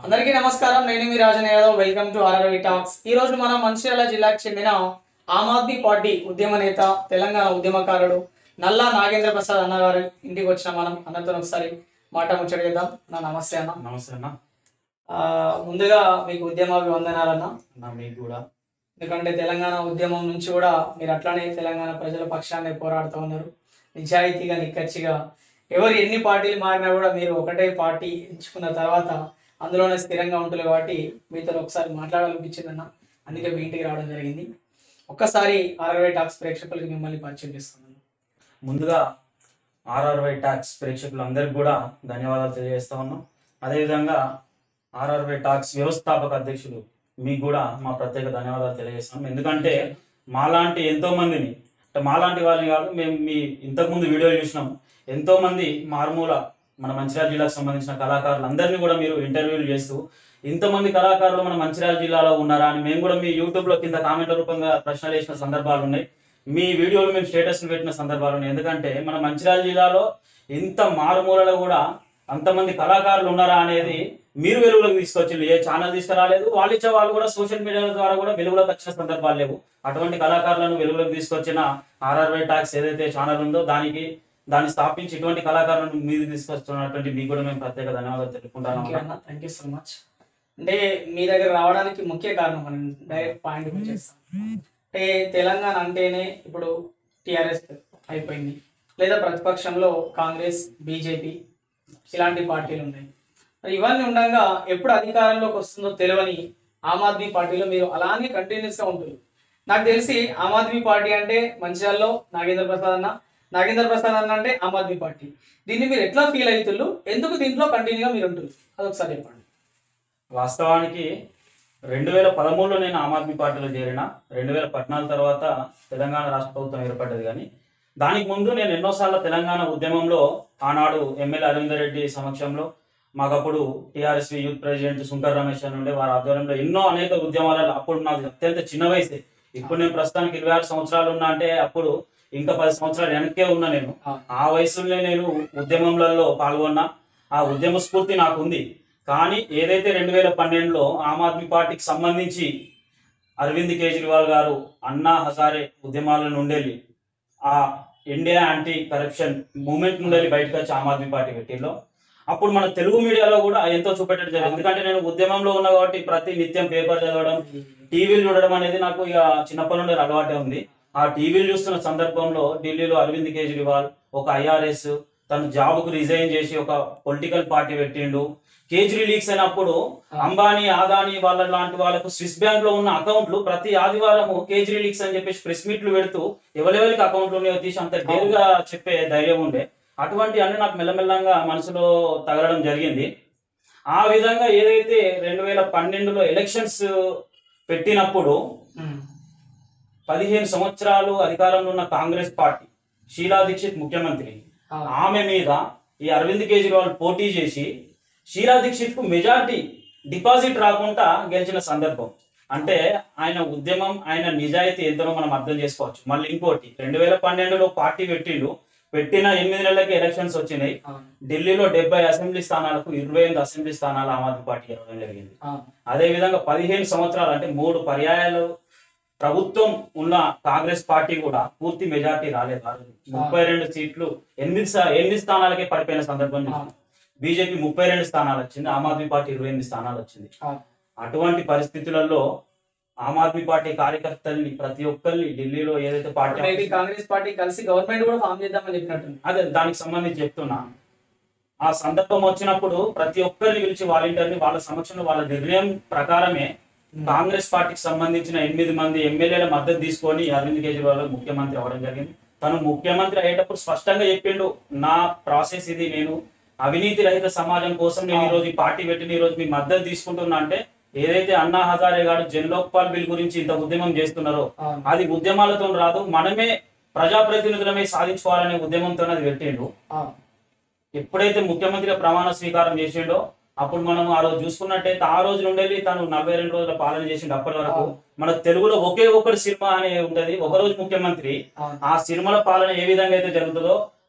అందరికీ నమస్కారం నేను మీ Rajan Yadav welcome to RRI talks ఈ రోజు మనం మంచిర్యాల జిల్లాకు చెందిన ఆమ్ ఆద్మీ పార్టీ ఉద్యమ నేత తెలంగాణ ఉద్యమకారుడు నల్లా నాగేంద్ర ప్రసాద్ అన్న గారి ఇంటికి వచ్చిన మనం అన్నతో ఒకసారి మాట ముచ్చట చేద్దాం నా నమస్తే అన్న నమస్తే అన్న ఆ, ముందుగా మీకు ఉద్యమాభివందనాలన్న నా మీకు కూడా ఎందుకంటే తెలంగాణ ఉద్యమం నుంచి కూడా మీరు అట్లానే తెలంగాణ ప్రజల పక్షాన్ని పోరాడుతూ ఉన్నారు నిజాయితీగా నిక్కచ్చిగా ఎవరు ఎన్ని పార్టీలు మారినా కూడా మీరు ఒకటే పార్టీ ఎంచుకున్న తర్వాత అందులోనే స్థిరంగా ఉంటుంది కాబట్టి మీతో ఒకసారి మాట్లాడాలనిపించింది అన్న అందుకే మీ ఇంటికి రావడం జరిగింది ఒక్కసారి ఆర్ఆర్ఐ టాక్స్ ప్రేక్షకులకి మిమ్మల్ని పరిచయం చేస్తున్నాను ముందుగా ఆర్ఆర్వై టాక్స్ ప్రేక్షకులందరికీ కూడా ధన్యవాదాలు తెలియజేస్తా ఉన్నాం అదేవిధంగా ఆర్ఆర్వై టాక్స్ వ్యవస్థాపక అధ్యక్షులు మీకు కూడా మా ప్రత్యేక ధన్యవాదాలు తెలియజేస్తున్నాం ఎందుకంటే మాలాంటి ఎంతో మందిని అంటే మాలాంటి వాళ్ళని కాదు మేము మీ ఇంతకుముందు వీడియో చూసినాం ఎంతో మంది మారుమూల మన మంచిర్యాల జిల్లాకు సంబంధించిన కళాకారులు అందరినీ కూడా మీరు ఇంటర్వ్యూలు చేస్తూ ఇంతమంది కళాకారులు మన మంచిర్యాల జిల్లాలో ఉన్నారా అని మేము కూడా మీ యూట్యూబ్ లో కింద కామెంట్ల రూపంగా ప్రశ్నలు వేసిన సందర్భాలు ఉన్నాయి మీ వీడియోలు మేము స్టేటస్ పెట్టిన సందర్భాలు ఉన్నాయి ఎందుకంటే మన మంచిర్యాల జిల్లాలో ఇంత మారుమూలలో కూడా అంతమంది కళాకారులు ఉన్నారా అనేది మీరు వెలుగులోకి తీసుకొచ్చింది ఏ ఛానల్ తీసుకురాలేదు వాళ్ళు ఇచ్చే వాళ్ళు కూడా సోషల్ మీడియా ద్వారా కూడా వెలుగులోకి వచ్చిన సందర్భాలు లేవు అటువంటి కళాకారులను వెలుగులోకి తీసుకొచ్చిన ఆర్ఆర్వై టాక్స్ ఏదైతే ఛానల్ ఉందో దానికి దాన్ని స్థాపించి ఇటువంటి కళాకారులను మీరు తీసుకొస్తున్నటువంటి మీకు కూడా మేము ప్రత్యేక ధన్యవాదాలు తెలుపుకుంటాను థ్యాంక్ యూ అన్న థ్యాంక్ యూ సో మచ్ అంటే మీ దగ్గర రావడానికి ముఖ్య కారణం మనం డైరెక్ట్ పాయింట్ వచ్చేస్తాం అంటే తెలంగాణ అంటేనే ఇప్పుడు టిఆర్ఎస్ అయిపోయింది లేదా ప్రతిపక్షంలో కాంగ్రెస్ బీజేపీ ఇలాంటి పార్టీలు ఉన్నాయి మరి ఇవన్నీ ఉండగా ఎప్పుడు అధికారంలోకి వస్తుందో తెలియని ఆమ్ ఆద్మీ పార్టీలో మీరు అలానే కంటిన్యూస్ గా ఉంటుంది నాకు తెలిసి ఆమ్ ఆద్మీ పార్టీ అంటే మంచిర్యాలలో నాగేంద్ర ప్రసాద్ అన్న నాగేంద్ర ప్రసాద్ అన్న అంటే ఆమ్ ఆద్మీ పార్టీ దీన్ని మీరు ఎట్లా ఫీల్ అవుతున్నారు ఎందుకు దీంట్లో కంటిన్యూగా మీరు ఉంటుంది అదొకసారి చెప్పండి వాస్తవానికి రెండు వేల పదమూడులో నేను ఆమ్ ఆద్మీ పార్టీలో చేరిన రెండు వేల పద్నాలుగు తర్వాత తెలంగాణ రాష్ట్ర ప్రభుత్వం ఏర్పడ్డది కానీ దానికి ముందు నేను ఎన్నోసార్లు తెలంగాణ ఉద్యమంలో ఆనాడు ఎమ్మెల్యే అరవిందర్ రెడ్డి సమక్షంలో మాకప్పుడు TRSV youth president Shankar Ramesh అని ఉండే వారి ఆధ్వర్యంలో ఎన్నో అనేక ఉద్యమాలలో అప్పుడు నాకు అత్యంత చిన్న వయసే ఇప్పుడు నేను ప్రస్తుతానికి ఇరవై ఆరు సంవత్సరాలు ఉన్నా అంటే అప్పుడు ఇంకా పది సంవత్సరాలు వెనక్కే ఉన్నా నేను ఆ వయసులోనే నేను ఉద్యమంలలో పాల్గొన్నా ఆ ఉద్యమ స్ఫూర్తి నాకు ఉంది కానీ ఏదైతే రెండు వేల పన్నెండులో ఆమ్ ఆద్మీ పార్టీకి సంబంధించి అరవింద్ కేజ్రీవాల్ గారు అన్నా హజారే ఉద్యమాల నుండి ఆ ఇండియా యాంటీ కరప్షన్ మూమెంట్ నుండి బయటకు వచ్చి ఆమ్ ఆద్మీ పార్టీ పెట్టిలో అప్పుడు మన తెలుగు మీడియాలో కూడా ఎంతో చూపెట్టడం జరిగింది ఎందుకంటే నేను ఉద్యమంలో ఉన్నా కాబట్టి ప్రతి నిత్యం పేపర్ చదవడం టీవీలు చూడడం అనేది నాకు ఇక చిన్నప్పటి నుండి అలవాటే ఉంది ఆ టీవీలు చూస్తున్న సందర్భంలో ఢిల్లీలో అరవింద్ కేజ్రీవాల్ ఒక ఐఆర్ఎస్ తను జాబ్ కు రిజైన్ చేసి ఒక పొలిటికల్ పార్టీ పెట్టిండు కేజ్రీ లీక్స్ అయినప్పుడు అంబానీ ఆదాని వాళ్ళ లాంటి వాళ్ళకు స్విస్ బ్యాంక్ లో ఉన్న అకౌంట్లు ప్రతి ఆదివారం కేజ్రీ లీక్స్ అని చెప్పేసి ప్రెస్ మీట్లు పెడుతూ ఎవరెవరికి అకౌంట్లు ఉన్నాయో తీసి అంత డేరుగా చెప్పే ధైర్యం ఉండే అటువంటి అన్ని నాకు మెల్లమెల్లంగా మనసులో తగలడం జరిగింది ఆ విధంగా ఏదైతే రెండు వేల పన్నెండులో ఎలక్షన్స్ పెట్టినప్పుడు పదిహేను సంవత్సరాలు అధికారంలో ఉన్న కాంగ్రెస్ పార్టీ షీలా దీక్షిత్ ముఖ్యమంత్రి ఆమె మీద ఈ అరవింద్ కేజ్రీవాల్ పోటీ చేసి షీలా దీక్షిత్ కు మెజార్టీ డిపాజిట్ రాకుండా గెలిచిన సందర్భం అంటే ఆయన ఉద్యమం ఆయన నిజాయితీ ఎంతనో మనం అర్థం చేసుకోవచ్చు మళ్ళీ ఇంకోటి రెండు వేల పన్నెండులో పార్టీ పెట్టిండు పెట్టిన ఎనిమిది నెలలకి ఎలక్షన్స్ వచ్చినాయి ఢిల్లీలో డెబ్బై అసెంబ్లీ స్థానాలకు ఇరవై ఎనిమిది అసెంబ్లీ స్థానాలు ఆమ్ ఆద్మీ పార్టీ గెలవడం జరిగింది అదే విధంగా పదిహేను సంవత్సరాలు అంటే మూడు పర్యాయాలు ప్రభుత్వం ఉన్న కాంగ్రెస్ పార్టీ కూడా పూర్తి మెజార్టీ రాలేదు ఆ రోజు. ముప్పై రెండు సీట్లు ఎనిమిది సా- ఎనిమిది స్థానాలకే పడిపోయిన సందర్భం బీజేపీ ముప్పై రెండు స్థానాలు వచ్చింది ఆమ్ ఆద్మీ పార్టీ ఇరవై ఎనిమిది స్థానాలు వచ్చింది అటువంటి పరిస్థితులలో ఆమ్ ఆద్మీ పార్టీ కార్యకర్తల్ని ప్రతి ఒక్కరిని ఢిల్లీలో ఏదైతే పార్టీ మేబీ కాంగ్రెస్ పార్టీ కలిసి గవర్నమెంట్ కూడా ఫామ్ చేద్దామని చెప్పినట్టుంది అదే దానికి సంబంధించి చెప్తున్నా ఆ సందర్భం వచ్చినప్పుడు ప్రతి ఒక్కరిని పిలిచి వాలంటీర్ని వాళ్ళ సమక్షంలో వాళ్ళ నిర్ణయం ప్రకారమే కాంగ్రెస్ పార్టీకి సంబంధించిన ఎనిమిది మంది ఎమ్మెల్యేల మద్దతు తీసుకొని అరవింద్ కేజ్రీవాల్ ముఖ్యమంత్రి అవ్వడం జరిగింది తను ముఖ్యమంత్రి అయ్యేటప్పుడు స్పష్టంగా చెప్పిండు నా ప్రాసెస్ ఇది నేను అవినీతి రహిత సమాజం కోసం నేను ఈ రోజు ఈ పార్టీ పెట్టిన ఈ రోజు మీ మద్దతు తీసుకుంటున్నా అంటే ఏదైతే అన్నా హజారే గారు జన్ లోక్పాల్ బిల్ గురించి ఇంత ఉద్యమం చేస్తున్నారో అవును. అది ఉద్యమాలతో రాదు మనమే ప్రజాప్రతినిధులమే సాధించుకోవాలనే ఉద్యమంతో అది పెట్టిండు అవును. ఎప్పుడైతే ముఖ్యమంత్రిగా ప్రమాణ స్వీకారం చేసిండో అప్పుడు మనం ఆ రోజు చూసుకున్నట్టయితే ఆ రోజు నుండి తను నలభై రెండు రోజుల పాలన చేసిండు అప్పటి వరకు మన తెలుగులో ఒకే ఒక్కటి సినిమా అనే ఉంటది ఒక రోజు ముఖ్యమంత్రి అవును. ఆ సినిమాల పాలన ఏ విధంగా అయితే జరుగుతుందో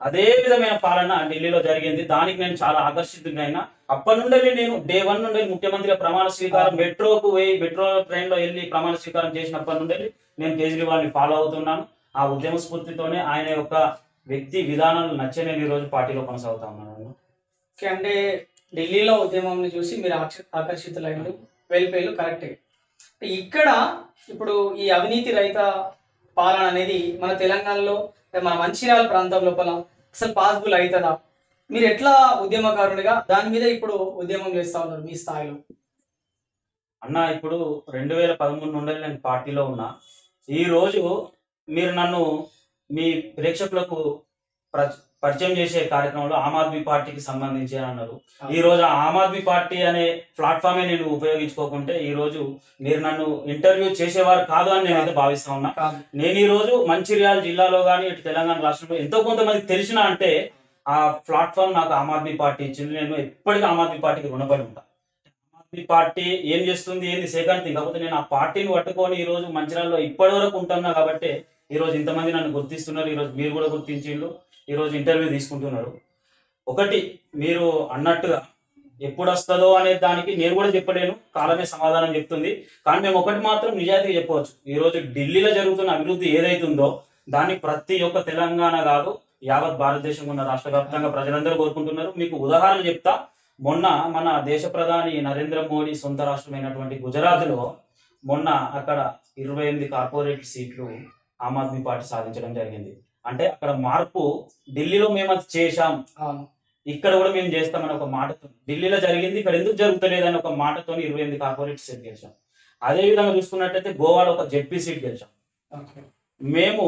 అదే విధమైన పాలన ఢిల్లీలో జరిగింది దానికి నేను చాలా ఆకర్షితుడైనా అప్పటి నుండి నేను డే వన్ నుండి ముఖ్యమంత్రిగా ప్రమాణ స్వీకారం మెట్రోకు పోయి మెట్రో ట్రైన్ లో వెళ్ళి ప్రమాణ స్వీకారం చేసినప్పటి నుండి నేను కేజ్రీవాల్ ని ఫాలో అవుతున్నాను ఆ ఉద్యమ స్ఫూర్తితోనే ఆయన యొక్క వ్యక్తి విధానాలు నచ్చే నేను ఈ రోజు పార్టీలో కొనసాగుతా ఉన్నాను ఓకే, అంటే ఢిల్లీలో ఉద్యమం చూసి మీరు ఆకర్షి- ఆకర్షితులైన వెళ్ళిపోయారు కరెక్టే ఇక్కడ ఇప్పుడు ఈ అవినీతి రహిత పాలన అనేది మన తెలంగాణలో మన మంచిర్యాల ప్రాంతం లోపల అసలు పాసిబుల్ అవుతుందా మీరు ఎట్లా ఉద్యమకారునిగా దాని మీద ఇప్పుడు ఉద్యమం చేస్తా ఉన్నారు మీ స్థాయిలో అన్న ఇప్పుడు రెండు వేల పదమూడు నుండి నేను పార్టీలో ఉన్నా ఈ రోజు మీరు నన్ను మీ ప్రేక్షకులకు ప్ర- పరిచయం చేసే కార్యక్రమంలో ఆమ్ ఆద్మీ పార్టీకి సంబంధించి అన్నారు ఈ రోజు ఆ ఆమ్ ఆద్మీ పార్టీ అనే ప్లాట్ఫామే నేను ఉపయోగించుకోకుంటే ఈ రోజు మీరు నన్ను ఇంటర్వ్యూ చేసేవారు కాదు అని నేనైతే భావిస్తా ఉన్నా కాదు నేను ఈ రోజు మంచిర్యాల జిల్లాలో కానీ ఇటు తెలంగాణ రాష్ట్రంలో ఎంతో కొంతమంది తెలిసిన అంటే ఆ ప్లాట్ఫామ్ నాకు ఆమ్ ఆద్మీ పార్టీ ఇచ్చింది నేను ఎప్పటికీ ఆమ్ ఆద్మీ పార్టీకి రుణపడి ఉంటా ఆమ్ ఆద్మీ పార్టీ ఏం చేస్తుంది ఏంది సేకంతి కాకపోతే నేను ఆ పార్టీని పట్టుకొని ఈ రోజు మంచిర్యాలలో ఇప్పటి వరకు ఉంటున్నా కాబట్టి ఈ రోజు ఇంతమంది నన్ను గుర్తిస్తున్నారు ఈ రోజు మీరు కూడా గుర్తించిండ్రు ఈ రోజు ఇంటర్వ్యూ తీసుకుంటున్నారు ఒకటి మీరు అన్నట్టుగా ఎప్పుడు వస్తుందో అనే దానికి నేను కూడా చెప్పలేను కాలమే సమాధానం చెప్తుంది కానీ మేము ఒకటి మాత్రం నిజాయితీగా చెప్పవచ్చు ఈ రోజు ఢిల్లీలో జరుగుతున్న అభివృద్ధి ఏదైతుందో దాన్ని ప్రతి ఒక్క తెలంగాణ కాదు యావత్ భారతదేశం ఉన్న రాష్ట్ర వ్యాప్తంగా ప్రజలందరూ కోరుకుంటున్నారు మీకు ఉదాహరణ చెప్తా మొన్న మన దేశ ప్రధాని నరేంద్ర మోడీ సొంత రాష్ట్రమైనటువంటి గుజరాత్ లో మొన్న అక్కడ ఇరవై ఎనిమిది కార్పొరేట్ సీట్లు ఆమ్ ఆద్మీ పార్టీ సాధించడం జరిగింది అంటే అక్కడ మార్పు ఢిల్లీలో మేము అది చేశాం అవును ఇక్కడ కూడా మేము చేస్తామని ఒక మాటతో ఢిల్లీలో జరిగింది ఇక్కడ ఎందుకు జరుగుతలేదని ఒక మాటతో ఇరవై ఎనిమిది కార్పొరేట్ సీట్ గెలిచాం అదే విధంగా చూసుకున్నట్టయితే గోవాలో ఒక జెడ్పీ సీట్ గెలిచాం ఓకే మేము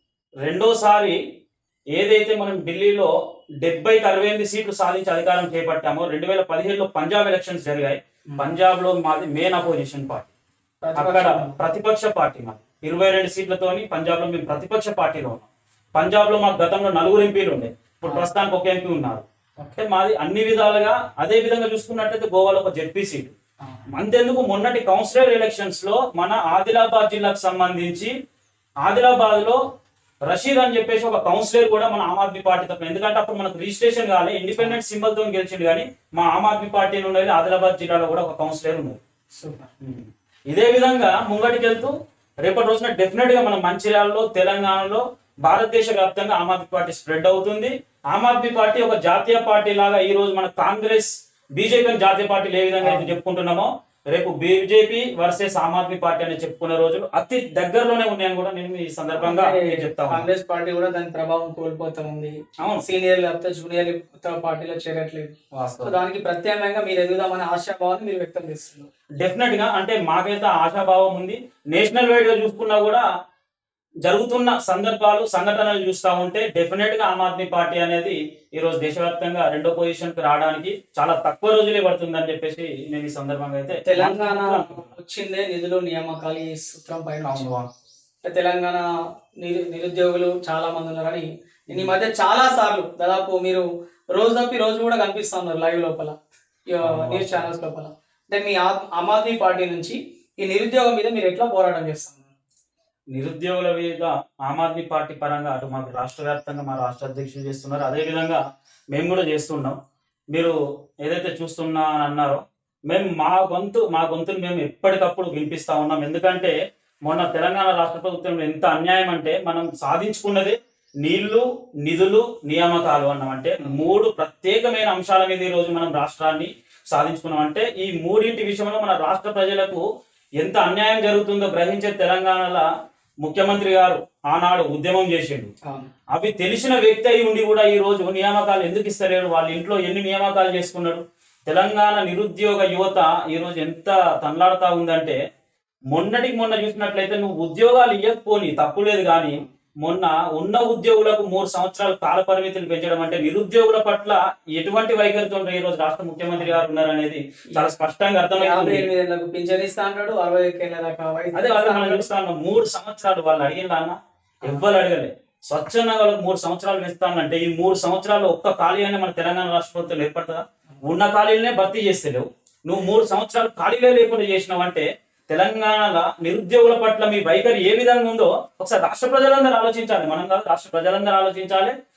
రెండోసారి ఏదైతే మనం ఢిల్లీలో డెబ్బైకి అరవై ఎనిమిది సీట్లు సాధించి అధికారం చేపట్టామో రెండు వేల పదిహేడులో పంజాబ్ ఎలక్షన్స్ జరిగాయి పంజాబ్ లో మాది మెయిన్ అపోజిషన్ పార్టీ అక్కడ ప్రతిపక్ష పార్టీ మాది ఇరవై రెండు సీట్లతోని పంజాబ్ లో మేము ప్రతిపక్ష పార్టీలో ఉన్నాం పంజాబ్ లో మాకు గతంలో నలుగురు ఎంపీలు ఉండే ఇప్పుడు ప్రస్తుతానికి ఒక ఎంపీ ఉన్నారు అంటే మాది అన్ని విధాలుగా అదే విధంగా చూసుకున్నట్టయితే గోవాలో ఒక జెడ్పీ సీట్ అంతెందుకు మొన్నటి కౌన్సిలర్ ఎలక్షన్స్ లో మన ఆదిలాబాద్ జిల్లాకు సంబంధించి ఆదిలాబాద్ లో రషీద్ అని చెప్పేసి ఒక కౌన్సిలర్ కూడా మన ఆమ్ ఆద్మీ పార్టీ తప్ప ఎందుకంటే అప్పుడు మనకు రిజిస్ట్రేషన్ కాలే ఇండిపెండెంట్ సింబల్ తో గెలిచిండు కానీ మా ఆమ్ ఆద్మీ పార్టీ నుండి ఆదిలాబాద్ జిల్లాలో కూడా ఒక కౌన్సిలర్ ఉన్నారు సూపర్ ఇదే విధంగా ముంగటికి వెళ్తూ రేపటి రోజున డెఫినెట్ గా మన మంచిర్యాలలో తెలంగాణలో భారతదేశ వ్యాప్తంగా ఆమ్ ఆద్మీ పార్టీ స్ప్రెడ్ అవుతుంది ఆమ్ ఆద్మీ పార్టీ ఒక జాతీయ పార్టీ లాగా ఈ రోజు మన కాంగ్రెస్ బీజేపీ జాతీయ పార్టీలు ఏ విధంగా అయితే చెప్పుకుంటున్నామో రేపు BJP versus Aam Aadmi party అని చెప్పుకునే రోజులు అతి దగ్గరలోనే ఉన్నాయని కూడా నేను ఈ సందర్భంగా నేను చెప్తా ఉన్నాను కాంగ్రెస్ పార్టీ కూడా దాని ప్రభావం కోల్పోతా ఉంది అవును సీనియర్ లేకపోతే జూనియర్ కొత్త పార్టీలో చేరట్లేదు సో వాస్తవం దానికి ప్రత్యామ్నాయంగా మీరు ఎదుగుదామనే ఆశాభావాన్ని మీరు వ్యక్తం చేస్తున్నారు డెఫినెట్ గా అంటే మాకైతే ఆశాభావం ఉంది నేషనల్ వైడ్ గా చూసుకున్నా కూడా జరుగుతున్న సందర్భాలు సంఘటనలు చూస్తా ఉంటే డెఫినెట్ గా ఆమ్ ఆద్మీ పార్టీ అనేది ఈ రోజు దేశవ్యాప్తంగా రెండో పొజిషన్ కి రావడానికి చాలా తక్కువ రోజులే పడుతుందని చెప్పేసి నేను ఈ సందర్భంగా అయితే తెలంగాణ వచ్చిందే నిధులు నియామకాలు ఈ సూత్రం పైన వచ్చింది. అంటే తెలంగాణ నిరు- నిరుద్యోగులు చాలా మంది ఉన్నారని నేను ఈ మధ్య చాలా సార్లు దాదాపు మీరు రోజు తప్పి రోజు కూడా కనిపిస్తా ఉన్నారు లైవ్ లోపల ఈ న్యూస్ ఛానల్స్ లోపల అంటే మీ ఆ- ఆమ్ ఆద్మీ పార్టీ నుంచి ఈ నిరుద్యోగం మీద మీరు ఎట్లా పోరాటం చేస్తున్నారు నిరుద్యోగుల మీద ఆమ్ ఆద్మీ పార్టీ పరంగా అటు మాకు రాష్ట్ర వ్యాప్తంగా మా రాష్ట్ర అధ్యక్షులు చేస్తున్నారు అదే విధంగా మేము కూడా చేస్తున్నాం మీరు ఏదైతే చూస్తున్నా అని అన్నారో మేము మా గొంతు మా గొంతును మేము ఎప్పటికప్పుడు వినిపిస్తా ఉన్నాం ఎందుకంటే మొన్న తెలంగాణ రాష్ట్ర ప్రభుత్వం ఎంత అన్యాయం అంటే మనం సాధించుకున్నది నీళ్లు నిధులు నియామకాలు అన్నాం అంటే మూడు ప్రత్యేకమైన అంశాల మీద ఈ రోజు మనం రాష్ట్రాన్ని సాధించుకున్నాం అంటే ఈ మూడింటి విషయంలో మన రాష్ట్ర ప్రజలకు ఎంత అన్యాయం జరుగుతుందో గ్రహించే తెలంగాణలో ముఖ్యమంత్రి గారు ఆనాడు ఉద్యమం చేసిండు అవును అవి తెలిసిన వ్యక్తి అయి ఉండి కూడా ఈ రోజు నియామకాలు ఎందుకు ఇస్తలేరు వాళ్ళ ఇంట్లో ఎన్ని నియామకాలు చేసుకున్నాడు తెలంగాణ నిరుద్యోగ యువత ఈ రోజు ఎంత తన్లాడుతా ఉందంటే మొన్నటికి మొన్న చూసినట్లయితే నువ్వు ఉద్యోగాలు ఇవ్వకపోని తప్పు లేదు కానీ మొన్న ఉన్న ఉద్యోగులకు మూడు సంవత్సరాల కాల పరిమితిని పెంచడం అంటే నిరుద్యోగుల పట్ల ఎటువంటి వైఖరితో ఈ రోజు రాష్ట్ర ముఖ్యమంత్రి గారు ఉన్నారనేది చాలా స్పష్టంగా యాభై అర్థమైంది ఎనిమిది ఏళ్ళకు పింఛన్ ఇస్తా అంటాడు అరవై ఏళ్ళ దాకా వయసు అదే వాళ్ళు ఇస్తా మనం అంటాడు. చూస్తా ఉన్నాం మూడు సంవత్సరాలు వాళ్ళు అడిగిన అన్న ఎవ్వరు అడగలే స్వచ్ఛంగా వాళ్ళకి మూడు సంవత్సరాలు ఇస్తానంటే ఈ మూడు సంవత్సరాలు ఒక్క ఖాళీ అయినా మన తెలంగాణ రాష్ట్ర ప్రభుత్వం ఏర్పడుతుందా ఉన్న ఖాళీలనే భర్తీ చేస్తలేవు నువ్వు మూడు సంవత్సరాలు ఖాళీలే లేకుండా చేసినావంటే తెలంగాణలో నిరుద్యోగుల పట్ల మీ వైఖరి ఏ విధంగా ఉందో ఒకసారి రాష్ట్ర ప్రజలందరూ ఆలోచించాలి మనం కాదు రాష్ట్ర ప్రజలందరూ ఆలోచించాలి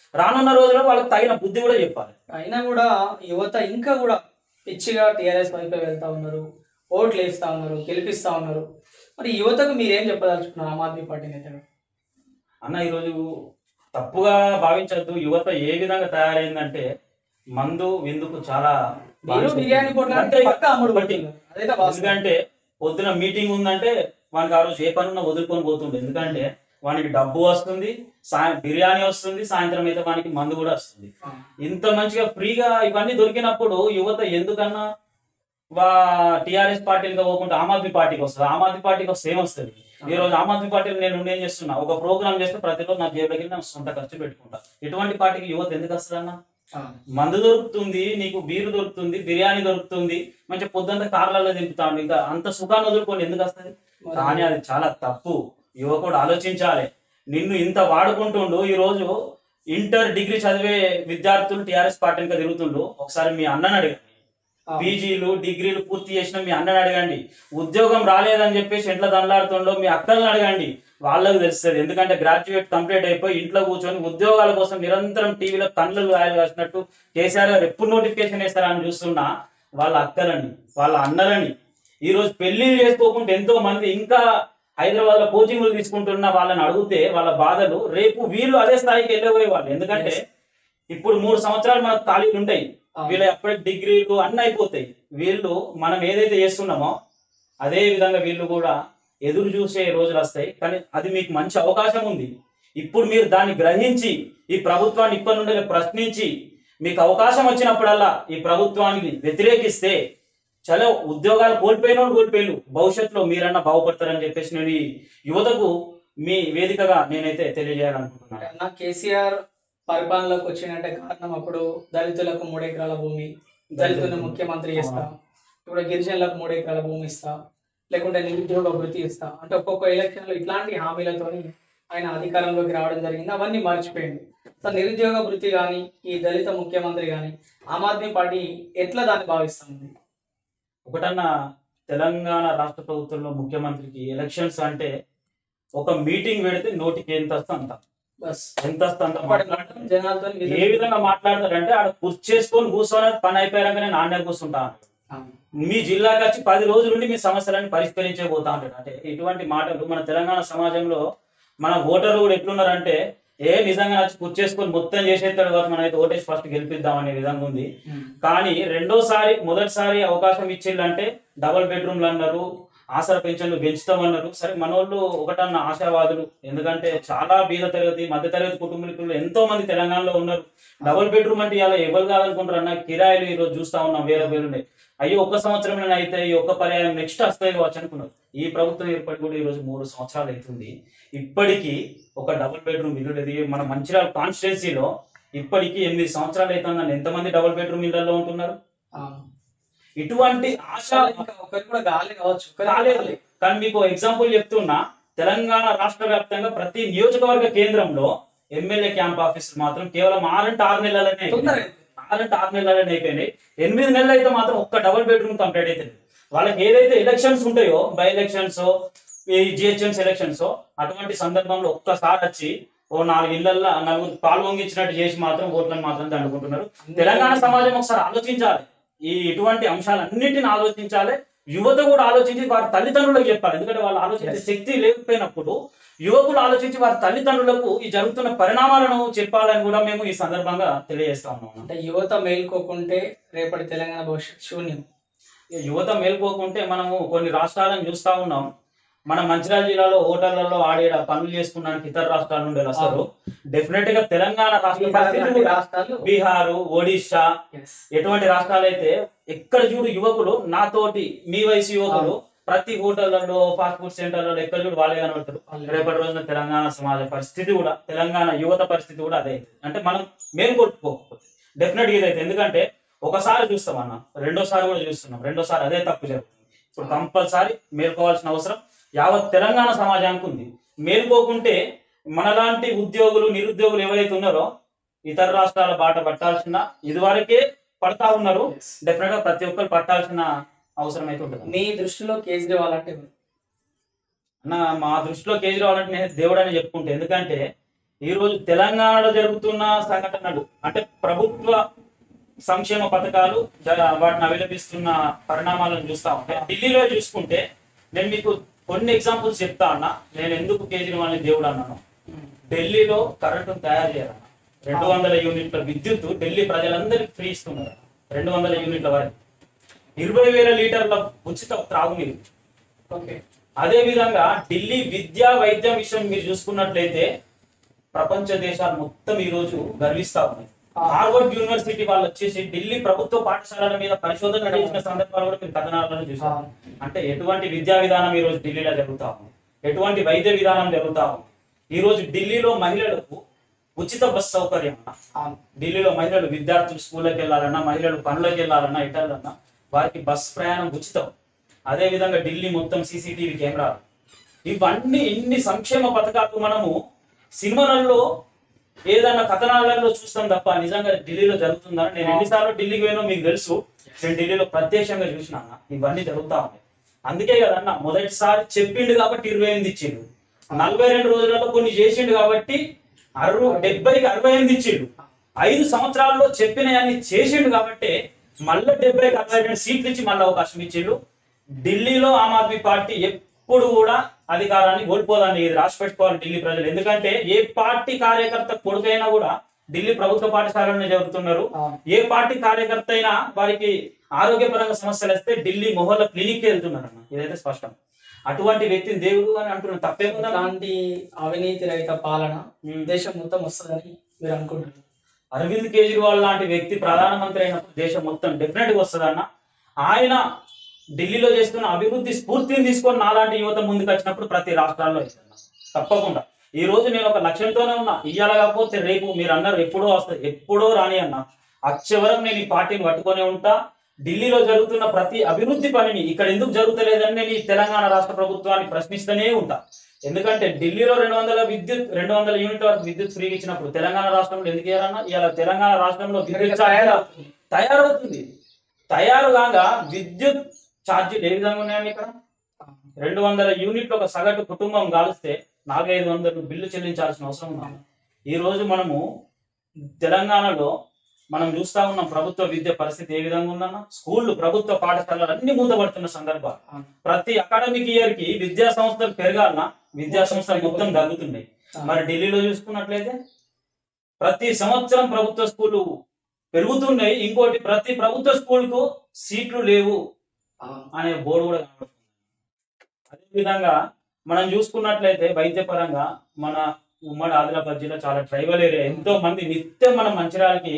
రానున్న రోజుల్లో వాళ్ళకి తగిన బుద్ధి కూడా చెప్పాలి అయినా కూడా యువత ఇంకా కూడా పిచ్చిగా టీఆర్ఎస్ వైపే వెళ్తా ఉన్నారు ఓట్లు వేస్తా ఉన్నారు గెలిపిస్తా ఉన్నారు మరి యువతకు మీరేం చెప్పదలుచుకున్నారు ఆమ్ ఆద్మీ పార్టీ నేతలు అన్న ఈరోజు తప్పుగా భావించద్దు యువత ఏ విధంగా తయారైందంటే మందు విందుకు చాలా మీరు బానిస. బిర్యానీ అంతే పొట్లాంటి ఇక. పక్క అమ్ముడు పడుతున్నారు అదైతే వాస్తవం. ఎందుకంటే పొద్దున మీటింగ్ ఉందంటే వానికి ఆ రోజు ఏ పనున్నా వదులుకొని పోతుండే ఎందుకంటే వానికి డబ్బు వస్తుంది సాయం బిర్యానీ వస్తుంది సాయంత్రం అయితే వానికి మందు కూడా వస్తుంది ఆ. ఇంత మంచిగా ఫ్రీగా ఇవన్నీ దొరికినప్పుడు యువత ఎందుకన్నా వా టిఆర్ఎస్ పార్టీలుగా పోకుండా ఆమ్ ఆద్మీ పార్టీకి వస్తుంది ఆమ్ ఆద్మీ పార్టీకి వస్తే ఏమొస్తుంది ఈ రోజు ఆమ్ ఆద్మీ పార్టీలో నేను ఉండి ఏం చేస్తున్నా ఒక ప్రోగ్రామ్ చేస్తే ప్రతిరోజు నా జేబులకి నేను సొంత ఖర్చు పెట్టుకుంటా ఎటువంటి పార్టీకి యువత ఎందుకు వస్తుంది అన్న ఆ. మందు దొరుకుతుంది నీకు బీరు దొరుకుతుంది బిర్యానీ దొరుకుతుంది మంచిగా పొద్దుంతా కార్లలో దింపుతాడు ఇంకా అంత సుఖాన్ని వదులుకొని ఎందుకు వస్తుంది మరి కానీ అది చాలా తప్పు యువకుడు ఆలోచించాలి నిన్ను ఇంత వాడుకుంటుండు ఈ రోజు ఇంటర్ డిగ్రీ చదివే విద్యార్థులు టిఆర్ఎస్ పార్టీ ఇంకా తిరుగుతుండు ఒకసారి మీ అన్నని అడగండి ఆ. పీజీలు డిగ్రీలు పూర్తి చేసిన మీ అన్నని అడగండి ఉద్యోగం రాలేదని చెప్పేసి ఎట్లా దండలాడుతుండో మీ అక్కలను అడగండి వాళ్ళకు తెలుస్తుంది ఎందుకంటే గ్రాడ్యుయేట్ కంప్లీట్ అయిపోయి ఇంట్లో కూర్చొని ఉద్యోగాల కోసం నిరంతరం టీవీలో కళ్ళు రాయలు కాసినట్టు కేసీఆర్ గారు ఎప్పుడు నోటిఫికేషన్ వేస్తారని చూస్తున్నా వాళ్ళ అక్కలని వాళ్ళ అన్నలని ఈ రోజు పెళ్లిళ్ళు చేసుకోకుండా ఎంతో మంది ఇంకా హైదరాబాద్ లో కోచింగ్లు తీసుకుంటున్న వాళ్ళని అడిగితే వాళ్ళ బాధలు రేపు వీళ్ళు అదే స్థాయికి వెళ్ళబోయే వాళ్ళు ఎందుకంటే Yes. ఇప్పుడు మూడు సంవత్సరాలు మనకు ఖాళీలు ఉంటాయి ఆ. వీళ్ళ అప్పటికి డిగ్రీలు అన్ని అయిపోతాయి వీళ్ళు మనం ఏదైతే చేస్తున్నామో అదే విధంగా వీళ్ళు కూడా ఎదురు చూసే రోజులు వస్తాయి కానీ అది మీకు మంచి అవకాశం ఉంది ఇప్పుడు మీరు దాన్ని గ్రహించి ఈ ప్రభుత్వాన్ని ఇప్పటి నుండి ప్రశ్నించి మీకు అవకాశం వచ్చినప్పుడల్లా ఈ ప్రభుత్వానికి వ్యతిరేకిస్తే చలో ఉద్యోగాలు కోల్పోయిన వాళ్ళు కోల్పోయారు భవిష్యత్తులో మీరన్నా బాగుపడతారని చెప్పేసి నేను ఈ యువతకు మీ వేదికగా నేనైతే తెలియజేయాలనుకుంటున్నాను అన్న కేసీఆర్ పరిపాలనలోకి వచ్చినట్టే కారణం అప్పుడు దళితులకు మూడు ఎకరాల భూమి దళితులను ముఖ్యమంత్రి చేస్తా ఇప్పుడు గిరిజనులకు మూడు ఎకరాల భూమి ఇస్తా లేకుంటే నిరుద్యోగ వృత్తి ఇస్తా అంటే ఒక్కొక్క ఎలక్షన్ లో ఇట్లాంటి హామీలతోని ఆయన అధికారంలోకి రావడం జరిగింది అవన్నీ మర్చిపోయింది సో నిరుద్యోగ వృత్తి కానీ ఈ దళిత ముఖ్యమంత్రి కానీ ఆమ్ ఆద్మీ పార్టీ ఎట్లా దాన్ని భావిస్తుంది ఒకటన్నా తెలంగాణ రాష్ట్ర ప్రభుత్వంలో ముఖ్యమంత్రికి ఎలక్షన్స్ అంటే ఒక మీటింగ్ పెడితే నోటికి ఎంత వస్తే అంత బస్ ఎంత వస్తే అంత అప్పటి మాట్లాడతారు. మాత్రం జనాలతో ఏ విధంగా మాట్లాడతారంటే ఆడ కుర్చీ చేసుకొని కూర్చొని పని అయిపోయాక నేను ఆన్నే కూర్చుంటా అంటాడు. మీ జిల్లాకి వచ్చి పది రోజుల నుండి మీ సమస్యలను పరిష్కరించే పోతా ఉంటాడు అంటే ఇటువంటి మాటలు మన తెలంగాణ సమాజంలో మన ఓటర్లు కూడా ఎట్లున్నారంటే ఏ నిజంగా వచ్చి కుర్చేసుకొని మొత్తం చేసేస్తాడు కాబట్టి మనం అయితే ఓటేసి ఫస్ట్ గెలిపిద్దాం అనే విధంగా ఉంది కానీ రెండోసారి మొదటిసారి అవకాశం ఇచ్చిళ్ళంటే డబుల్ బెడ్రూమ్లు అన్నారు ఆసరా పెన్షన్లు పెంచుతామన్నారు సరే మనోళ్ళు ఒకటన్న ఆశావాదులు ఎందుకంటే చాలా బీద తరగతి మధ్య తరగతి కుటుంబీకులు ఎంతో మంది తెలంగాణలో ఉన్నారు డబుల్ బెడ్రూమ్ అంటే ఇలా ఎవరు కాదనుకుంటారు అన్న కిరాయిలు ఈ రోజు చూస్తా ఉన్నాం వేల వేలు ఉన్నాయి అయ్యో ఒక్క సంవత్సరం అయితే ఈ ఒక్క పర్యాయం నెక్స్ట్ వస్తాయి కావచ్చు అనుకున్నారు ఈ ప్రభుత్వం ఏర్పడి కూడా ఈ రోజు మూడు సంవత్సరాలు అవుతుంది ఇప్పటికీ ఒక డబుల్ బెడ్రూమ్ ఇల్లు లేదు ఈ మన మంచిర్యాల కాన్స్టిట్యున్సీలో ఇప్పటికీ ఎనిమిది సంవత్సరాలు అవుతుందని ఎంతమంది డబుల్ బెడ్రూమ్ ఇళ్లలో ఉంటున్నారు ఇటువంటి ఆశ ఇంకా ఒకరు కూడా గాలి కావచ్చు ఒకరు కాలేదు గాలి. కానీ మీకు ఎగ్జాంపుల్ చెప్తున్నా తెలంగాణ రాష్ట్ర వ్యాప్తంగా ప్రతి నియోజకవర్గ కేంద్రంలో ఎమ్మెల్యే క్యాంప్ ఆఫీసులు మాత్రం కేవలం ఆరంటే ఆరు నెలలనే తొందరగా ఆరంటే ఆరు నెలలనే అయిపోయినాయి ఎనిమిది నెలలు అయితే మాత్రం ఒక్క డబుల్ బెడ్రూమ్ కంప్లీట్ అవుతుంది వాళ్ళకి ఏదైతే ఎలక్షన్స్ ఉంటాయో బై ఎలక్షన్స్ ఈ జిహెచ్ఎంస్ ఎలక్షన్స్ అటువంటి సందర్భంలో ఒక్కసారి వచ్చి ఓ నాలుగు ఇళ్లల్లో నలుగురు పాలు వంగించినట్టు చేసి మాత్రం ఓట్లను మాత్రం దండుకుంటున్నారు తెలంగాణ సమాజం ఒకసారి ఆలోచించాలి ఈ ఇటువంటి అంశాలన్నింటిని ఆలోచించాలి యువత కూడా ఆలోచించి వారి తల్లిదండ్రులకు చెప్పాలి ఎందుకంటే వాళ్ళు ఆలోచించే శక్తి లేకపోయినప్పుడు యువకులు ఆలోచించి వారి తల్లిదండ్రులకు ఈ జరుగుతున్న పరిణామాలను చెప్పాలని కూడా మేము ఈ సందర్భంగా తెలియజేస్తా ఉన్నాము అంటే యువత మేల్కోకుంటే రేపటి తెలంగాణ భవిష్యత్ శూన్యం ఈ యువత మేల్కోకుంటే మనము కొన్ని రాష్ట్రాలను చూస్తా ఉన్నాం మన మంచిర్యాల జిల్లాలో హోటళ్లలో ఆడే పనులు చేసుకున్నానికి ఇతర రాష్ట్రాల నుండి వస్తారు డెఫినెట్ గా తెలంగాణ రాష్ట్ర పరిస్థితి లాంటి కూడా రాష్ట్రాలు బీహారు ఒడిశా Yes. ఎటువంటి రాష్ట్రాలైతే ఎక్కడ చూడు యువకులు నాతోటి మీ వయసు యువకులు ప్రతి హోటళ్లలో ఫాస్ట్ ఫుడ్ సెంటర్లలో ఎక్కడ చూడు వాళ్ళే కనబడతారు వాళ్ళే. రేపటి రోజున తెలంగాణ సమాజ పరిస్థితి కూడా తెలంగాణ యువత పరిస్థితి కూడా అదే అవుతుంది. అంటే మనం మేము కొట్టుకోకపోతే డెఫినెట్ గా ఇదైతే ఎందుకంటే ఒకసారి చూస్తాం అన్న రెండోసారి కూడా చూస్తున్నాం రెండోసారి అదే తప్పు జరుగుతుంది ఇప్పుడు కంపల్సరీ మేల్కోవాల్సిన అవసరం యావత్ తెలంగాణ సమాజానికి ఉంది మేల్కోకుంటే మనలాంటి ఉద్యోగులు నిరుద్యోగులు ఎవరైతే ఉన్నారో ఇతర రాష్ట్రాల బాట పట్టాల్సిన ఇదివరకే పడతా ఉన్నారు Yes. డెఫినెట్ గా ప్రతి ఒక్కరు పట్టాల్సిన అవసరం అయితే ఉంటుంది మీ దృష్టిలో కేజ్రీవాల్ అంటే ఎవరు? అన్న మా దృష్టిలో కేజ్రీవాల్ అంటే నేను దేవుడు అని చెప్పుకుంటే ఎందుకంటే ఈ రోజు తెలంగాణలో జరుగుతున్న సంఘటనలు అంటే ప్రభుత్వ సంక్షేమ పథకాలు జ- వాటిని అవలంబిస్తున్న పరిణామాలను చూస్తా ఉంటే ఢిల్లీలో చూసుకుంటే నేను మీకు కొన్ని ఎగ్జాంపుల్స్ చెప్తా అన్నా నేను ఎందుకు కేజ్రీవాల్ దేవుడు అన్నాను ఢిల్లీలో కరెంటును తయారు చేయాలన్న రెండు వందల యూనిట్ల విద్యుత్ ఢిల్లీ ప్రజలందరికీ ఫ్రీ ఇస్తున్నారు రెండు వందల యూనిట్ల వరకు ఇరవై వేల లీటర్ల ఉచిత త్రాగునీరు ఓకే అదే విధంగా ఢిల్లీ విద్యా వైద్యం విషయం మీరు చూసుకున్నట్లయితే ప్రపంచ దేశాలు మొత్తం ఈ రోజు గర్విస్తా ఉన్నాయి హార్వర్డ్ యూనివర్సిటీ వాళ్ళు వచ్చేసి ఢిల్లీ ప్రభుత్వ పాఠశాలల మీద పరిశోధన చేసిన సందర్భాలు కూడా మీరు కథనాలను చూసారు అంటే ఎటువంటి విద్యా విధానం ఈ రోజు ఢిల్లీలో జరుగుతా ఉంది ఎటువంటి వైద్య విధానం జరుగుతా ఉంది ఈ రోజు ఢిల్లీలో మహిళలకు ఉచిత బస్ సౌకర్యం అన్న. అవును ఢిల్లీలో మహిళలు విద్యార్థులు స్కూళ్ళకి వెళ్ళాలన్నా మహిళలు పనులకు వెళ్ళాలన్నా ఎటాలన్నా వారికి బస్ ప్రయాణం ఉచితం అదే విధంగా ఢిల్లీ మొత్తం సీసీటీవీ కెమెరాలు ఇవన్నీ ఇన్ని సంక్షేమ పథకాలు మనము సినిమాలలో ఏదన్నా కథనాలలో చూస్తాం తప్ప నిజంగా ఢిల్లీలో జరుగుతుందని నేను ఎన్నిసార్లు ఢిల్లీకి పోయినో మీకు తెలుసు నేను ఢిల్లీలో ప్రత్యక్షంగా చూసిన అన్న ఇవన్నీ జరుగుతా ఉన్నాయి అందుకే కదన్న మొదటిసారి చెప్పిండు కాబట్టి ఇరవై ఎనిమిది ఇచ్చిండు నలభై రెండు రోజులలో కొన్ని చేసిండు కాబట్టి అరవై డెబ్బైకి అరవై ఎనిమిది ఇచ్చిండు ఐదు సంవత్సరాల్లో చెప్పినవన్నీ చేసిండు కాబట్టి మళ్ళీ డెబ్బైకి అరవై రెండు సీట్లు ఇచ్చి మళ్ళీ అవకాశం ఇచ్చిండు ఢిల్లీలో ఆమ్ ఆద్మీ పార్టీ ఎప్పుడు కూడా అధికారాన్ని కోల్పోదని ఇది రాసి పెట్టుకోవాలి ఢిల్లీ ప్రజలు ఎందుకంటే ఏ పార్టీ కార్యకర్త కొడుకైనా కూడా ఢిల్లీ ప్రభుత్వ పాఠశాలలోనే జరుగుతున్నారు అవును ఏ పార్టీ కార్యకర్త అయినా వారికి ఆరోగ్యపరంగా సమస్యలు వస్తే ఢిల్లీ మొహల్ల క్లినిక్ వెళ్తున్నారు అన్న ఇదైతే స్పష్టం అటువంటి వ్యక్తిని దేవుడు అని అంటున్నారు తప్పేముందా ఇలాంటి అవినీతి రహిత పాలన ఉమ్. దేశం మొత్తం వస్తుందని మీరు అనుకుంటున్నారు అరవింద్ కేజ్రీవాల్ లాంటి వ్యక్తి ప్రధానమంత్రి అయినప్పుడు దేశం మొత్తం డెఫినెట్ గా వస్తుందన్న ఆయన ఢిల్లీలో చేస్తున్న అభివృద్ధి స్ఫూర్తిని తీసుకొని నాలాంటి యువత ముందుకు వచ్చినప్పుడు ప్రతి రాష్ట్రాల్లో అవుతుందన్న తప్పకుండా ఈ రోజు నేను ఒక లక్ష్యంతోనే ఉన్నా ఇయ్యాల కాకపోతే రేపు మీరు అన్నారు ఎప్పుడో వస్తుంది ఎప్పుడో రాని అన్న అచ్చవరం నేను ఈ పార్టీని పట్టుకొని ఉంటా ఢిల్లీలో జరుగుతున్న ప్రతి అభివృద్ధి పనిని ఇక్కడ ఎందుకు జరుగుతలేదని నేను ఈ తెలంగాణ రాష్ట్ర ప్రభుత్వాన్ని ప్రశ్నిస్తూనే ఉంటా ఎందుకంటే ఢిల్లీలో రెండు వందల విద్యుత్ రెండు వందల యూనిట్ వరకు విద్యుత్ ఫ్రీ ఇచ్చినప్పుడు తెలంగాణ రాష్ట్రంలో ఎందుకు ఇయ్యారన్నా ఇవాళ తెలంగాణ రాష్ట్రంలో విద్యుత్ ఛార్జీలు తయారవుతుంది. తయారవుతుంది తయారు కాగా విద్యుత్ ఛార్జీలు ఏ విధంగా ఉన్నాయని ఇక్కడ రెండు వందల యూనిట్లు ఒక సగటు కుటుంబం కాలిస్తే నాలుగైదు వందలు బిల్లు చెల్లించాల్సిన అవసరం ఉంది ఈ రోజు మనము తెలంగాణలో మనం చూస్తా ఉన్నాం ప్రభుత్వ విద్య పరిస్థితి ఏ విధంగా ఉందన్న స్కూళ్ళు ప్రభుత్వ పాఠశాలలు అన్ని మూతపడుతున్న సందర్భాలు అవును. ప్రతి అకాడమిక్ ఇయర్ కి విద్యా సంస్థలు పెరగాలన్నా విద్యా సంస్థలు మొత్తం తగ్గుతున్నాయి మరి ఢిల్లీలో చూసుకున్నట్లయితే ప్రతి సంవత్సరం ప్రభుత్వ స్కూళ్ళు పెరుగుతున్నాయి ఇంకోటి ప్రతి ప్రభుత్వ స్కూల్ కు సీట్లు లేవు అవును. అనే బోర్డు కూడా కనబడుతుంది అదే విధంగా మనం చూసుకున్నట్లయితే వైద్య పరంగా మన ఉమ్మడి ఆదిలాబాద్ జిల్లా చాలా ట్రైబల్ ఏరియా ఎంతో మంది నిత్యం మన మంచిర్యాలకి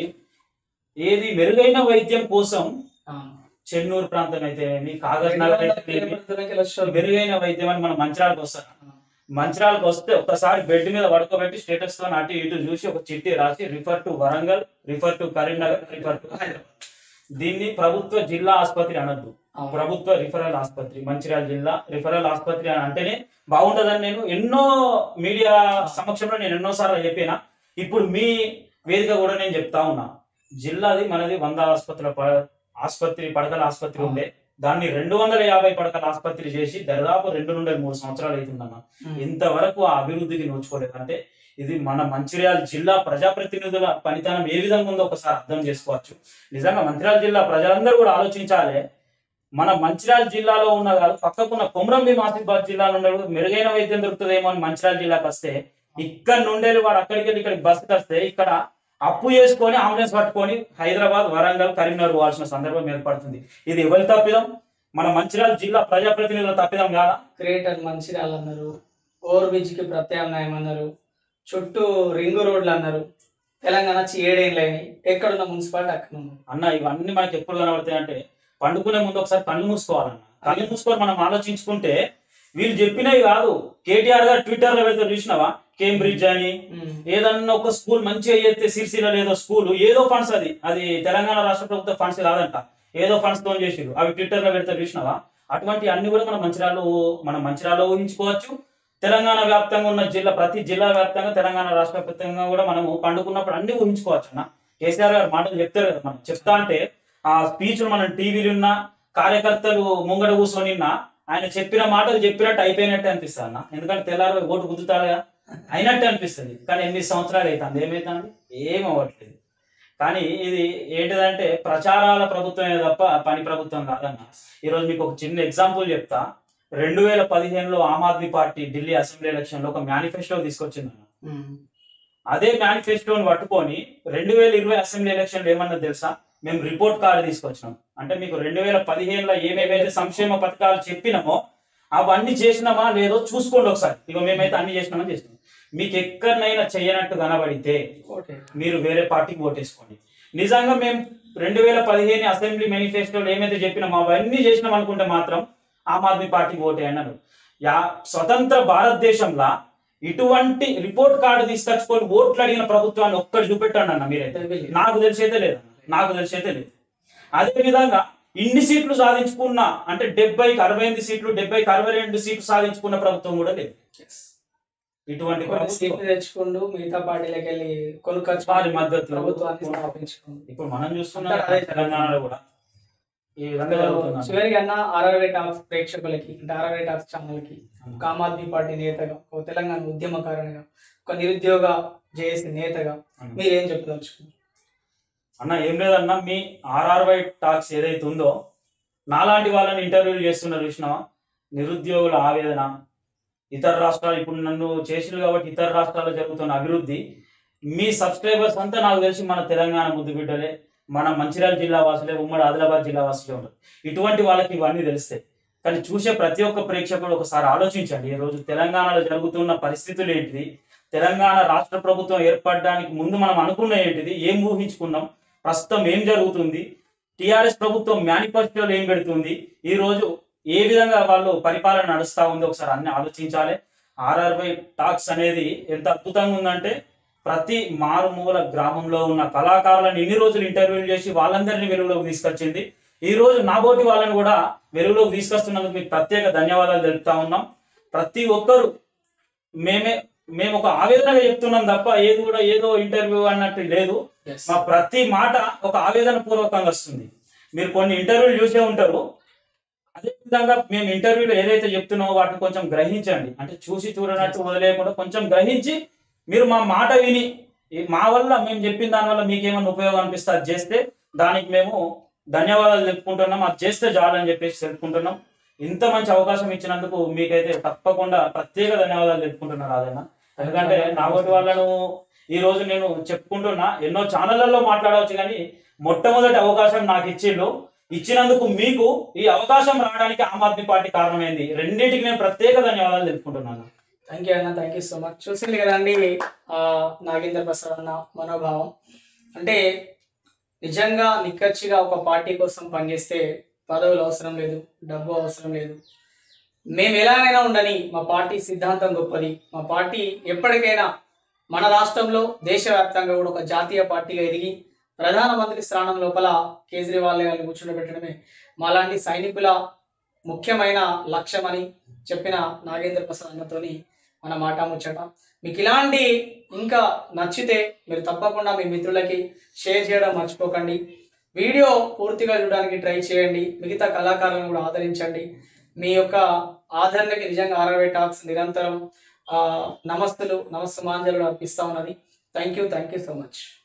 ఏది మెరుగైన వైద్యం కోసం అవును. చెన్నూరు ప్రాంతం అయితేనేమి కాగజ్ నగర్ అయితేనేమి కిలోమీటర్లకి మెరుగైన వైద్యం అని మనం మంచిర్యాలకు వస్తాం మంచిర్యాలకు వస్తే ఒక్కసారి బెడ్ మీద పడుకోబెట్టి స్టేటస్ తో అటు ఇటు చూసి ఒక చిట్టి రాసి refer to Warangal refer to Karimnagar refer to Hyderabad దీన్ని ప్రభుత్వ జిల్లా ఆసుపత్రి అనొద్దు అవును. ప్రభుత్వ రిఫరల్ ఆసుపత్రి మంచిర్యాల జిల్లా రిఫరల్ ఆసుపత్రి అని అంటేనే బాగుంటదని నేను ఎన్నో మీడియా సమక్షంలో నేను ఎన్నో సార్లు చెప్పిన ఇప్పుడు మీ వేదిక కూడా నేను చెప్తా ఉన్నా జిల్లాది మనది వంద ఆసుపత్రుల ప- ఆసుపత్రి పడకల ఆసుపత్రి ఉండే దాన్ని రెండు వందల యాభై పడకల ఆసుపత్రి చేసి దాదాపు రెండు నుండి మూడు సంవత్సరాలు అవుతుందన్న ఉమ్. ఇంతవరకు ఆ అభివృద్ధికి నోచుకోలేదు అంటే ఇది మన మంచిర్యాల జిల్లా ప్రజాప్రతినిధుల పనితనం ఏ విధంగా ఉందో ఒకసారి అర్థం చేసుకోవచ్చు నిజంగా మంచిర్యాల జిల్లా ప్రజలందరూ కూడా ఆలోచించాలి మన మంచిర్యాల జిల్లాలో ఉన్న కాదు పక్కకున్న కొమరంభీం ఆసిఫాబాద్ జిల్లాలో ఉన్న కూడా మెరుగైన వైద్యం దొరుకుతుందేమో అని మంచిర్యాల జిల్లాకి వస్తే ఇక్కడ నుండే వాడు అక్కడికి వెళ్ళి ఇక్కడికి బస్సుకి వస్తే ఇక్కడ అప్పు చేసుకొని అంబులెన్స్ పట్టుకొని హైదరాబాద్ వరంగల్ కరీంనగర్ పోవాల్సిన సందర్భం ఏర్పడుతుంది ఇది ఎవరి తప్పిదం మన మంచిర్యాల జిల్లా ప్రజాప్రతినిధుల తప్పిదం కాదా క్రియేటర్ మంచిర్యాల అన్నారు ఓవర్ బ్రిడ్జ్ కి ప్రత్యామ్నాయం అన్నారు చుట్టూ రింగు రోడ్లు అన్నారు తెలంగాణ వచ్చి ఏడేళ్ళు అయినాయి ఎక్కడున్న మున్సిపాలిటీ అక్కడ ఉంది అన్న ఇవన్నీ మనకి ఎప్పుడు కనబడతాయి అంటే పండుకునే ముందు ఒకసారి కళ్ళు మూసుకోవాలన్న కళ్ళు మూసుకొని మనం ఆలోచించుకుంటే వీళ్ళు చెప్పినవి కాదు కేటీఆర్ గారు ట్విట్టర్ లో పెడితే చూసినావా కేంబ్రిడ్జ్ అని ఉమ్. ఏదన్నా ఒక స్కూల్ మంచిగా చేస్తే సిరిసిల్ల లేదో స్కూల్ ఏదో ఫండ్స్ అది అది తెలంగాణ రాష్ట్ర ప్రభుత్వ ఫండ్స్ కాదంట ఏదో ఫండ్స్ తో చేసిరు అవి ట్విట్టర్ లో పెడితే చూసినావా అటువంటి అన్ని కూడా మనం మంచిర్యాలలో మనం మంచిర్యాలలో ఊహించుకోవచ్చు తెలంగాణ వ్యాప్తంగా ఉన్న జిల్లా ప్రతి జిల్లా వ్యాప్తంగా తెలంగాణ రాష్ట్ర వ్యాప్తంగా కూడా మనము పండుకున్నప్పుడు అన్ని ఊహించుకోవచ్చు అన్న కేసీఆర్ గారు మాటలు చెప్తారు కదా మనం చెప్తా అంటే ఆ స్పీచ్ మనం టీవీలు ఉన్న కార్యకర్తలు ముంగడ కూర్చొని ఉన్నా ఆయన చెప్పిన మాటలు చెప్పినట్టు అయిపోయినట్టు అనిపిస్తా అన్న ఎందుకంటే తెల్లారు ఓటు గుద్దుతాడు కదా అయినట్టు అనిపిస్తుంది కానీ ఎనిమిది సంవత్సరాలు అవుతుంది ఏమవుతుంది ఏం అవ్వట్లేదు కానీ ఇది ఏంటిదంటే ప్రచారాల ప్రభుత్వమే తప్ప పని ప్రభుత్వం కాదన్న ఈరోజు మీకు ఒక చిన్న ఎగ్జాంపుల్ చెప్తా రెండు వేల పదిహేనులో Aam Aadmi party Delhi assembly election లో ఒక మేనిఫెస్టో తీసుకొచ్చిందన్న ఉమ్. అదే మేనిఫెస్టోని పట్టుకొని రెండు వేల ఇరవై అసెంబ్లీ ఎలక్షన్ ఏమన్నది తెలుసా మేము రిపోర్ట్ కార్డు తీసుకొచ్చినాం అంటే మీకు రెండు వేల పదిహేనులో ఏమేమైతే సంక్షేమ పథకాలు చెప్పినామో అవన్నీ చేసినామా లేదో చూసుకోండి ఒకసారి ఇక మేమైతే అన్ని చేసినామని చేసినాం మీకు ఎక్కడనైనా చేయనట్టు కనబడితే ఓకే మీరు వేరే పార్టీకి ఓటేసుకోండి నిజంగా మేము రెండు వేల పదిహేను అసెంబ్లీ మేనిఫెస్టోలో ఏమైతే చెప్పినామో అవన్నీ చేసినాం అనుకుంటే మాత్రం ఆమ్ ఆద్మీ పార్టీకి ఓటే అన్నారు యా స్వతంత్ర భారతదేశంలో ఇటువంటి రిపోర్ట్ కార్డు తీసుకొచ్చుకొని ఓట్లు అడిగిన ప్రభుత్వాన్ని ఒక్కటి చూపెట్టండి అన్న మీరైతే నాకు తెలిసైతే లేదు నాకు తెలిసైతే లేదు అదే విధంగా ఇన్ని సీట్లు సాధించుకున్న అంటే డెబ్బైకి అరవై ఎనిమిది సీట్లు డెబ్బైకి అరవై రెండు సీట్లు సాధించుకున్న ప్రభుత్వం కూడా లేదు ఇటువంటి కొన్ని ప్రభుత్వం సీట్లు తెచ్చుకుంటూ మిగతా పార్టీలకు వెళ్ళి కొనుక్కొచ్చు వారి మద్దతు ప్రభుత్వాన్ని స్థాపించుకుంది ఇప్పుడు మనం చూస్తున్నాం అంతా అదే తెలంగాణలో కూడా ఈ విధంగా జరుగుతుంది చివరికి అన్న ఆర్ఆర్ఐ టాక్స్ ప్రేక్షకులకి అంటే ఆర్ఆర్ఐ టాక్స్ ఛానల్ కి ఒక ఆమ్ ఆద్మీ పార్టీ నేతగా ఒక తెలంగాణ ఉద్యమకారునిగా ఒక నిరుద్యోగ జేఏసీ నేతగా మీరేం చెప్పదలుచుకున్నారు అన్న ఏం లేదన్నా మీ ఆర్ఆర్వై టాక్స్ ఏదైతే ఉందో నాలాంటి వాళ్ళని ఇంటర్వ్యూలు చేస్తున్నారు చూసినావా నిరుద్యోగుల ఆవేదన ఇతర రాష్ట్రాలు ఇప్పుడు నన్ను చేసిరు కాబట్టి ఇతర రాష్ట్రాల్లో జరుగుతున్న అభివృద్ధి మీ సబ్స్క్రైబర్స్ అంతా నాకు తెలిసి మన తెలంగాణ ముద్దు బిడ్డలే మన మంచిర్యాల జిల్లా వాసులే ఉమ్మడి ఆదిలాబాద్ జిల్లా వాసులే ఉంటారు ఇటువంటి వాళ్ళకి ఇవన్నీ తెలుస్తాయి కానీ చూసే ప్రతి ఒక్క ప్రేక్షకుడు ఒకసారి ఆలోచించండి ఈ రోజు తెలంగాణలో జరుగుతున్న పరిస్థితులు ఏంటిది తెలంగాణ రాష్ట్ర ప్రభుత్వం ఏర్పడడానికి ముందు మనం అనుకున్న ఏంటిది ఏం ఊహించుకున్నాం ప్రస్తుతం ఏం జరుగుతుంది టిఆర్ఎస్ ప్రభుత్వం మేనిఫెస్టోలో ఏం పెడుతుంది ఈ రోజు ఏ విధంగా వాళ్ళు పరిపాలన నడుస్తా ఉంది ఒకసారి అన్ని ఆలోచించాలి ఆర్ఆర్వై టాక్స్ అనేది ఎంత అద్భుతంగా ఉందంటే ప్రతి మారుమూల గ్రామంలో ఉన్న కళాకారులను ఇన్ని రోజులు ఇంటర్వ్యూలు చేసి వాళ్ళందరినీ వెలుగులోకి తీసుకొచ్చింది ఈ రోజు నాబోటి వాళ్ళని కూడా వెలుగులోకి తీసుకొస్తున్నందుకు మీకు ప్రత్యేక ధన్యవాదాలు తెలుపుతా ఉన్నాం ప్రతి ఒక్కరు మేమే మేము ఒక ఆవేదనగా చెప్తున్నాం తప్ప ఏది కూడా ఏదో ఇంటర్వ్యూ అన్నట్టు లేదు మా ప్రతి మాట ఒక ఆవేదన పూర్వకంగా వస్తుంది మీరు కొన్ని ఇంటర్వ్యూలు చూసే ఉంటారు అదే విధంగా మేము ఇంటర్వ్యూలో ఏదైతే చెప్తున్నామో వాటిని కొంచెం గ్రహించండి అంటే చూసి చూడనట్టు వదిలేయకుండా కొంచెం గ్రహించి మీరు మా మాట విని ఈ- మా వల్ల మేము చెప్పిన దాని వల్ల మీకేమైనా ఉపయోగం అనిపిస్తే అది చేస్తే దానికి మేము ధన్యవాదాలు చెప్పుకుంటున్నాం అది చేస్తే చాలని చెప్పేసి తెలుపుకుంటున్నాం ఇంత మంచి అవకాశం ఇచ్చినందుకు మీకైతే తప్పకుండా ప్రత్యేక ధన్యవాదాలు తెలుపుకుంటున్నాను రాదన్న ఎందుకంటే నాగోటి వాళ్ళను ఈ రోజు నేను చెప్పుకుంటున్నా ఎన్నో ఛానళ్లలో మాట్లాడవచ్చు కానీ మొట్టమొదటి అవకాశం నాకు ఇచ్చిండు ఇచ్చినందుకు మీకు ఈ అవకాశం రావడానికి ఆమ్ ఆద్మీ పార్టీ కారణమైంది రెండింటికి నేను ప్రత్యేక ధన్యవాదాలు తెలుపుకుంటున్నాను థ్యాంక్ యూ అన్న థ్యాంక్ యూ సో మచ్ చూసింది కదండి ఆ, నాగేంద్ర ప్రసాద్ అన్న మనోభావం అంటే నిజంగా నిక్కచ్చిగా ఒక పార్టీ కోసం పనిచేస్తే పదవులు అవసరం లేదు డబ్బు అవసరం లేదు మేము ఎలాగైనా ఉండని మా పార్టీ సిద్ధాంతం గొప్పది మా పార్టీ ఎప్పటికైనా మన రాష్ట్రంలో దేశవ్యాప్తంగా కూడా ఒక జాతీయ పార్టీగా ఎదిగి ప్రధానమంత్రి స్థానం లోపల కేజ్రీవాల్ గారిని కూర్చుండబెట్టడమే మాలాంటి సైనికుల ముఖ్యమైన లక్ష్యమని చెప్పిన నాగేంద్ర ప్రసాద్ అన్నతోని మన మాట ముచ్చట మీకు ఇలాంటి ఇంకా నచ్చితే మీరు తప్పకుండా మీ మిత్రులకి షేర్ చేయడం మర్చిపోకండి వీడియో పూర్తిగా చూడడానికి ట్రై చేయండి మిగతా కళాకారులను కూడా ఆదరించండి మీ యొక్క ఆదరణకి నిజంగా ఆర్ఆర్వై టాక్స్ నిరంతరం ఆ, నమస్తులు నమస్సుమాంజలు అర్పిస్తా ఉన్నది thank you thank you so much